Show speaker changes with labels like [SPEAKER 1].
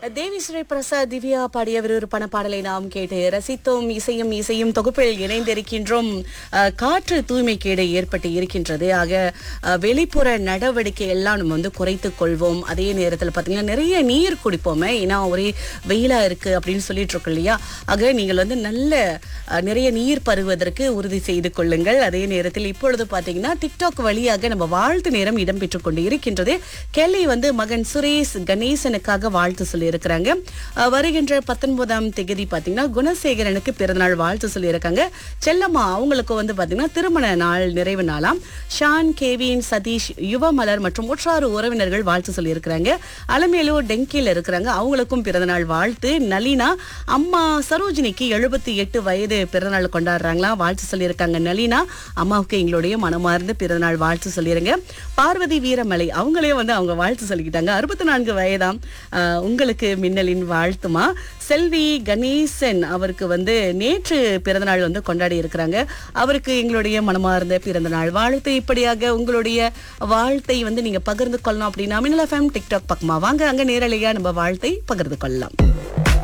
[SPEAKER 1] தேவி ஸ்ரீ பிரசாத் திவ்யா பாடிய விறுவிறுப்பான பாடலை நாம் கேட்டு ரசித்தோம் இசையும் இசையும் தொகுப்பில் இணைந்திருக்கின்றோம் அஹ், காற்று தூய்மைக்கேடு ஏற்பட்டு இருக்கின்றது ஆக அஹ், வெளிப்புற நடவடிக்கை எல்லாம் நம்ம வந்து குறைத்துக் கொள்வோம் அதே நேரத்தில் பார்த்தீங்கன்னா நிறைய நீர் குடிப்போமே ஏன்னா ஒரே வெயிலா இருக்கு அப்படின்னு சொல்லிட்டு இருக்கோம் இல்லையா ஆக நீங்கள் வந்து நல்ல அஹ், நிறைய நீர் பருவதற்கு உறுதி செய்து கொள்ளுங்கள் அதே நேரத்தில் இப்பொழுது பார்த்தீங்கன்னா டிக்டாக் வழியாக நம்ம வாழ்த்து நேரம் இடம்பெற்றுக் கொண்டு இருக்கின்றது கெல்லி வந்து மகன் சுரேஷ் கணேசனுக்காக வாழ்த்து சொல்லியிருக்கிறாங்க அஹ், வருகின்ற பத்தொன்பதாம் தேதி பார்த்தீங்கன்னா குணசேகரனுக்கு பிறந்தநாள் வாழ்த்து சொல்லியிருக்காங்க செல்லம்மா அவங்களுக்கு வந்து பார்த்தீங்கன்னா திருமண நாள் நிறைவு நாளாம் ஷான் கேவின் சதீஷ் யுவமலர் மற்றும் உற்றாறு உறவினர்கள் வாழ்த்து சொல்லியிருக்கிறாங்க அலமேலூர் டெங்கியில் இருக்கிறாங்க அவங்களுக்கும் பிறந்தநாள் வாழ்த்து நளினா அம்மா சரோஜினிக்கு எழுபத்தி எட்டு வயது பிறந்தநாள் கொண்டாடுறாங்களா வாழ்த்து சொல்லியிருக்காங்க நளினா அம்மாவுக்கு எங்களுடைய மனமார்ந்த பிறந்தநாள் வாழ்த்து சொல்லிருங்க பார்வதி வீரமலை அவங்களே வந்து அவங்க வாழ்த்து சொல்லிக்கிட்டாங்க அறுபத்தி நான்கு வயதாம் ஆஹ், உங்களுக்கு மின்னலின் வாழ்த்துமா செல்வி கணேசன் அவருக்கு வந்து நேற்று பிறந்தநாள் வந்து கொண்டாடி இருக்கிறாங்க அவருக்கு எங்களுடைய மனமார்ந்த பிறந்தநாள் வாழ்த்து இப்படியாக உங்களுடைய வாழ்த்தை வந்து நீங்க பகிர்ந்து கொள்ளலாம் அப்படின்னா மின்னல் எஃப்எம் டிக்டாக் பக்கமா வாங்க அங்க நேரலையா நம்ம வாழ்த்தை பகிர்ந்து கொள்ளலாம்